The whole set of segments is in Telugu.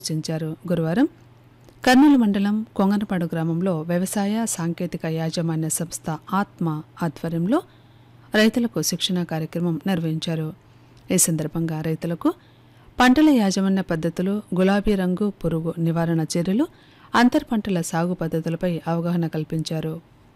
సూచించారు గురువారం కర్నూలు మండలం కొంగనపాడు గ్రామంలో వ్యవసాయ సాంకేతిక యాజమాన్య సంస్థ ఆత్మ ఆధ్వర్యంలో రైతులకు శిక్షణా కార్యక్రమం నిర్వహించారు ఈ సందర్భంగా రైతులకు పంటల యాజమాన్య పద్ధతులు గులాబీ రంగు పురుగు నివారణ చర్యలు అంతర్ పంటల సాగు పద్ధతులపై అవగాహన కల్పించారు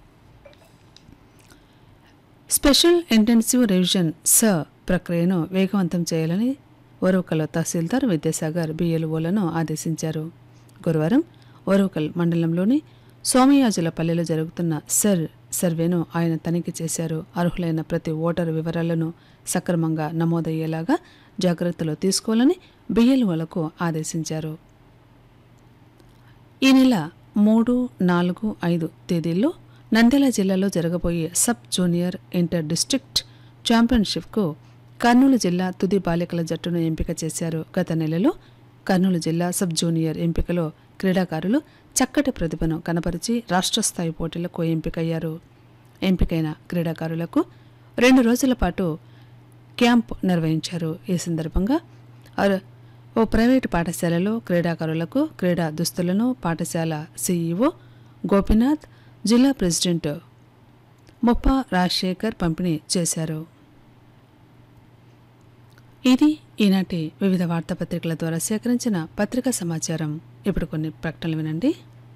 స్పెషల్ ఇంటెన్సివ్ రివిజన్ స ప్రక్రియను వేగవంతం చేయాలని ఓరవకల్ తహసీల్దార్ విద్యాసాగర్ బిఎల్ఓలను ఆదేశించారు గురువారం ఓరవకల్ మండలంలోని సోమయాజుల పల్లెలో జరుగుతున్న సర్ సర్వేను ఆయన తనిఖీ చేశారు అర్హులైన ప్రతి ఓటరు వివరాలను సక్రమంగా నమోదయ్యేలాగా జాగ్రత్తలు తీసుకోవాలని బిఎల్ఓలకు ఆదేశించారు ఈ నెల మూడు నాలుగు ఐదు తేదీల్లో నంద్యాల జిల్లాలో జరగబోయే సబ్ జూనియర్ ఇంటర్ డిస్ట్రిక్ట్ ఛాంపియన్షిప్కు కర్నూలు జిల్లా తుది బాలికల జట్టును ఎంపిక చేశారు గత నెలలో కర్నూలు జిల్లా సబ్ జూనియర్ ఎంపికలో క్రీడాకారులు చక్కటి ప్రతిభను కనపరిచి రాష్ట్ర స్థాయి పోటీలకు ఎంపికయ్యారు ఎంపికైన క్రీడాకారులకు రెండు రోజుల పాటు క్యాంప్ నిర్వహించారు ఈ సందర్భంగా అర- ఓ ప్రైవేటు పాఠశాలలో క్రీడాకారులకు క్రీడా దుస్తులను పాఠశాల సీఈఓ గోపీనాథ్ జిల్లా ప్రెసిడెంట్ ముప్ప రాజశేఖర్ పంపిణీ చేశారు ఇది ఈనాటి వివిధ వార్తాపత్రికల ద్వారా సేకరించిన పత్రికా సమాచారం ఇప్పుడు కొన్ని ప్రకటనలు వినండి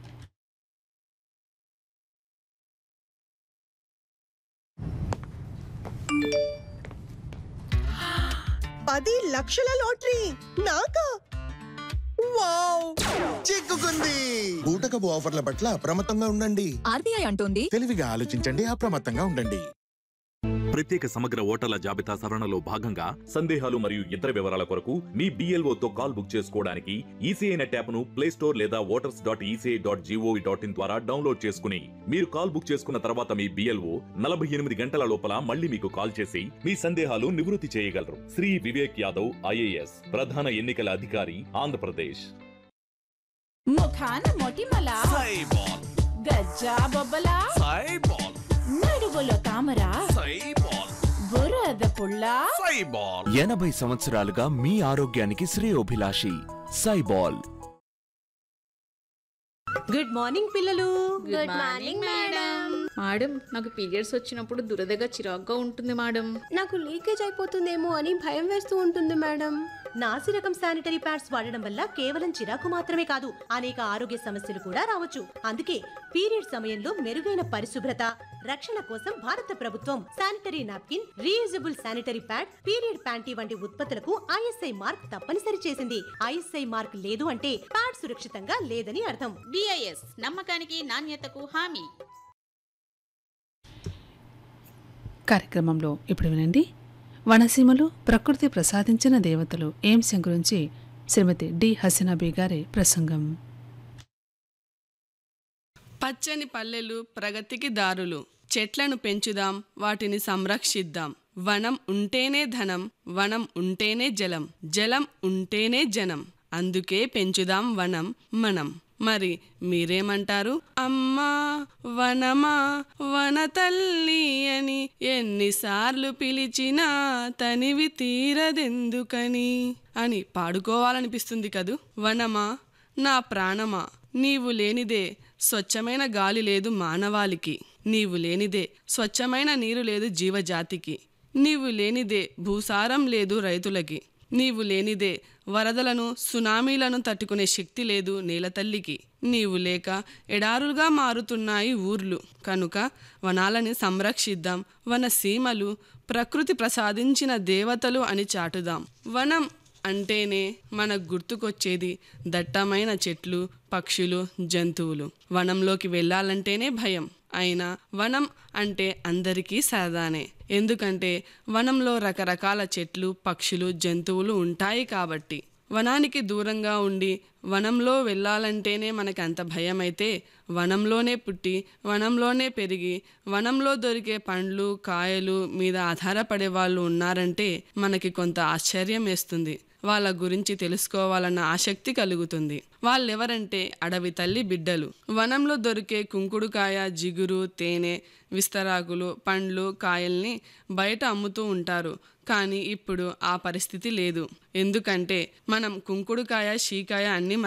పది లక్షల లాటరీ నాకా వావ్ చిక్కుకుంది బూటకపు ఆఫర్ల పట్ల అప్రమత్తంగా ఉండండి ఆర్బీఐ అంటోంది తెలివిగా ఆలోచించండి అప్రమత్తంగా ఉండండి ప్రత్యేక సమగ్ర ఓటర్ల జాబితా సవరణలో భాగంగా సందేహాలు మరియు ఇతర వివరాల కొరకు మీ BLO తో కాల్ బుక్ చేసుకోవడానికి ఈసీఐ నెట్ యాప్ను ప్లే స్టోర్ లేదా voters dot ECI dot GOV dot IN ద్వారా డౌన్లోడ్ చేసుకుని మీరు కాల్ బుక్ చేసుకున్న తర్వాత మీ బిఎల్ఓ నలభై ఎనిమిది గంటల లోపల మళ్ళీ మీకు కాల్ చేసి మీ సందేహాలు నివృత్తి చేయగలరు శ్రీ వివేక్ యాదవ్ ఐఏఎస్ ప్రధాన ఎన్నికల అధికారి ఆంధ్రప్రదేశ్ ముఖాన మొటిమల గజ్జా బొబ్బల నడుగులో తామర బురద పుల్ల ఎనభై సంవత్సరాలుగా మీ ఆరోగ్యానికి శ్రేయోభిలాషి సైబాల్ గుడ్ మార్నింగ్ పిల్లలు గుడ్ మార్నింగ్ మేడం మేడం నాకు పీరియడ్స్ వచ్చినప్పుడు దురదగా చిరాగ్గా ఉంటుంది మేడం నాకు లీకేజ్ అయిపోతుందేమో అని భయం వేస్తూ ఉంటుంది మేడం నాసి రకం శానిటరీ ప్యాడ్స్ వాడడం వల్ల కేవలం చిరాకు మాత్రమే కాదు అనేక ఆరోగ్య సమస్యలు కూడా రావచ్చు అందుకే పీరియడ్ సమయంలో మెరుగైన పరిశుభ్రత రక్షణ కోసం భారత ప్రభుత్వం sanitary napkin reusable sanitary pad period panty వంటి ఉత్పత్తులకు ఐఎస్ఐ మార్క్ తప్పనిసరి చేసింది ఐఎస్ఐ మార్క్ లేదు అంటే ప్యాడ్ సురక్షితంగా లేదని అర్థం బిఐఎస్ నమ్మకానికి నాణ్యతకు హామీ కార్యక్రమంలో ఇప్పుడు వినండి వనసీమలు ప్రకృతి ప్రసాదించిన దేవతలు ఏంశం గురించి శ్రీమతి డి హసీనాబీ గారి ప్రసంగం పచ్చని పల్లెలు ప్రగతికి దారులు చెట్లను పెంచుదాం వాటిని సంరక్షిద్దాం వనం ఉంటేనే ధనం వనం ఉంటేనే జలం జలం ఉంటేనే జనం అందుకే పెంచుదాం వనం మనం మరి మీరేమంటారు అమ్మా వనమా వన తల్లి అని ఎన్నిసార్లు పిలిచినా తనివి తీరదెందుకని అని పాడుకోవాలనిపిస్తుంది కదూ వనమా నా ప్రాణమా నీవు లేనిదే స్వచ్ఛమైన గాలి లేదు మానవాళికి నీవు లేనిదే స్వచ్ఛమైన నీరు లేదు జీవజాతికి నీవు లేనిదే భూసారం లేదు రైతులకి నీవు లేనిదే వరదలను సునామీలను తట్టుకునే శక్తి లేదు నేలతల్లికి నీవు లేక ఎడారులుగా మారుతున్నాయి ఊర్లు కనుక వనాలని సంరక్షిద్దాం వన సీమలు ప్రకృతి ప్రసాదించిన దేవతలు అని చాటుదాం వనం అంటేనే మనకు గుర్తుకొచ్చేది దట్టమైన చెట్లు పక్షులు జంతువులు వనంలోకి వెళ్ళాలంటేనే భయం అయినా వనం అంటే అందరికీ సరదానే ఎందుకంటే వనంలో రకరకాల చెట్లు పక్షులు జంతువులు ఉంటాయి కాబట్టి వనానికి దూరంగా ఉండి వనంలో వెళ్ళాలంటేనే మనకి అంత భయం అయితే వనంలోనే పుట్టి వనంలోనే పెరిగి వనంలో దొరికే పండ్లు కాయలు మీద ఆధారపడే వాళ్ళు ఉన్నారంటే మనకి కొంత ఆశ్చర్యం వేస్తుంది వాళ్ళ గురించి తెలుసుకోవాలన్న ఆసక్తి కలుగుతుంది వాళ్ళెవరంటే అడవి తల్లి బిడ్డలు వనంలో దొరికే కుంకుడుకాయ జిగురు తేనె విస్తరాకులు పండ్లు కాయల్ని బయట అమ్ముతూ ఉంటారు కానీ ఇప్పుడు ఆ పరిస్థితి లేదు ఎందుకంటే మనం కుంకుడుకాయ షీకాయ అన్ని